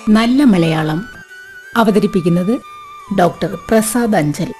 നല്ല മലയാളം അവതരിപ്പിക്കുന്നത് ഡോക്ടർ പ്രസാദ് അഞ്ചൽ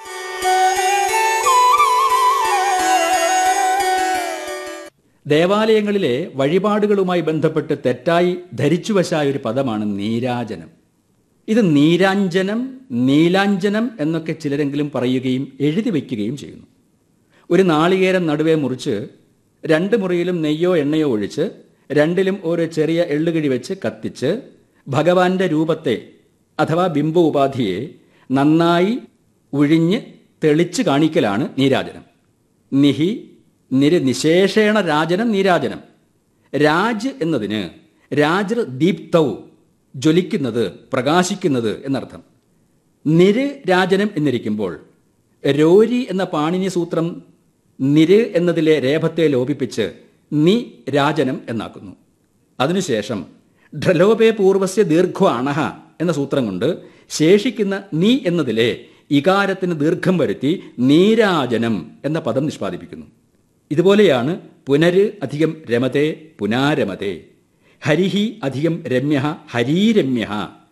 ദേവാലയങ്ങളിലെ വഴിപാടുകളുമായി ബന്ധപ്പെട്ട് തെറ്റായി ധരിച്ചുവശായ ഒരു പദമാണ് നീരാജനം ഇത് നീരാഞ്ജനം നീലാഞ്ജനം എന്നൊക്കെ ചിലരെങ്കിലും പറയുകയും എഴുതി വയ്ക്കുകയും ചെയ്യുന്നു ഒരു നാളികേരം നടുവേ മുറിച്ച് രണ്ട് മുറിയിലും നെയ്യോ എണ്ണയോ ഒഴിച്ച് രണ്ടിലും ഒരു ചെറിയ എള്ളുകിഴി വെച്ച് കത്തിച്ച് ഭഗവാന്റെ രൂപത്തെ അഥവാ ബിംബ ഉപാധിയെ നന്നായി ഉഴിഞ്ഞ് തെളിച്ച് കാണിക്കലാണ് നീരാജനം നിഹി നിര നിശേഷേണ രാജനം നീരാജനം രാജ് എന്നതിന് രാജർ ദീപ്തൗ ജ്വലിക്കുന്നത് പ്രകാശിക്കുന്നത് എന്നർത്ഥം നിര് രാജനം എന്നിരിക്കുമ്പോൾ രോരി എന്ന പാണിനി സൂത്രം നിര് എന്നതിലെ രേഭത്തെ ലോപിപ്പിച്ച് നി രാജനം എന്നാക്കുന്നു അതിനുശേഷം ഡ്രലോപേ പൂർവസ്യ ദീർഘ അണഹ എന്ന സൂത്രം കൊണ്ട് ശേഷിക്കുന്ന നീ എന്നതിലെ ഇകാരത്തിന് ദീർഘം വരുത്തി നീരാജനം എന്ന പദം നിഷ്പാദിപ്പിക്കുന്നു ഇതുപോലെയാണ് പുനര് അധികം രമതേ പുനാരമതേ ഹരിഹി അധികം രമ്യ ഹരീരമ്യ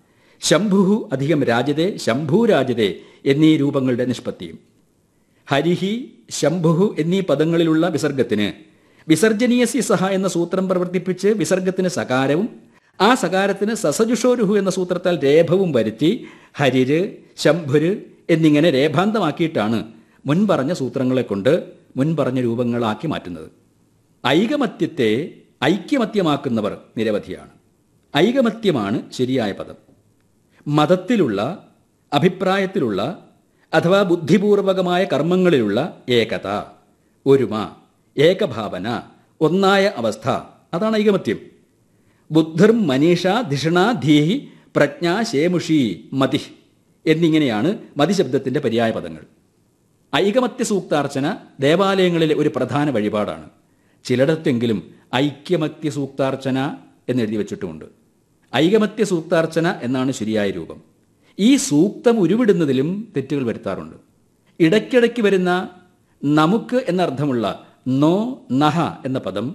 ശംഭു അധികം രാജതേ ശംഭൂരാജതേ എന്നീ രൂപങ്ങളുടെ നിഷ്പത്തിയും ഹരിഹി ശംഭു എന്നീ പദങ്ങളിലുള്ള വിസർഗത്തിന് വിസർജനീയസി സഹ എന്ന സൂത്രം പ്രവർത്തിപ്പിച്ച് വിസർഗത്തിന് സകാരവും ആ സകാരത്തിന് സസജുഷോരുഹു എന്ന സൂത്രത്താൽ രേഭവും വരുത്തി ഹരിര് ശംഭുര് എന്നിങ്ങനെ രേഭാന്തമാക്കിയിട്ടാണ് മുൻപറഞ്ഞ സൂത്രങ്ങളെ കൊണ്ട് മുൻപറഞ്ഞ രൂപങ്ങളാക്കി മാറ്റുന്നത് ഐകമത്യത്തെ ഐക്യമത്യമാക്കുന്നവർ നിരവധിയാണ് ഐകമത്യമാണ് ശരിയായ പദം മതത്തിലുള്ള അഭിപ്രായത്തിലുള്ള അഥവാ ബുദ്ധിപൂർവകമായ കർമ്മങ്ങളിലുള്ള ഏകത ഒരുമ ഏകഭാവന ഒന്നായ അവസ്ഥ അതാണ് ഐകമത്യം ബുദ്ധിർ മനീഷ ധിഷണ ധീഹി പ്രജ്ഞ ശേമുഷി മതി എന്നിങ്ങനെയാണ് മതിശബ്ദത്തിന്റെ പര്യായ പദങ്ങൾ ഐകമത്യ സൂക്താർച്ചന ദേവാലയങ്ങളിലെ ഒരു പ്രധാന വഴിപാടാണ് ചിലയിടത്തെങ്കിലും ഐക്യമത്യ സൂക്താർച്ചന എന്നെഴുതി വെച്ചിട്ടുമുണ്ട് ഐകമത്യ സൂക്താർച്ചന എന്നാണ് ശരിയായ രൂപം ഈ സൂക്തം ഉരുവിടുന്നതിലും തെറ്റുകൾ വരുത്താറുണ്ട് ഇടയ്ക്കിടയ്ക്ക് വരുന്ന നമുക്ക് എന്നർത്ഥമുള്ള നോ നഹ എന്ന പദം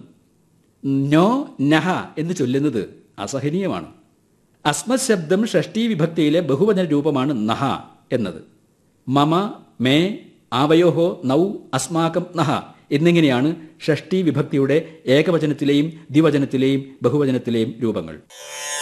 നോ നഹ എന്ന് ചൊല്ലുന്നത് അസഹനീയമാണ് അസ്മത് ശബ്ദം ഷഷ്ടി വിഭക്തിയിലെ ബഹുവചന രൂപമാണ് നഹ എന്നത് മമ മേ ആവയോഹോ നൗ അസ്മാകം നഹ എന്നിങ്ങനെയാണ് ഷഷ്ടി വിഭക്തിയുടെ ഏകവചനത്തിലെയും ദ്വിവചനത്തിലെയും ബഹുവചനത്തിലെയും രൂപങ്ങൾ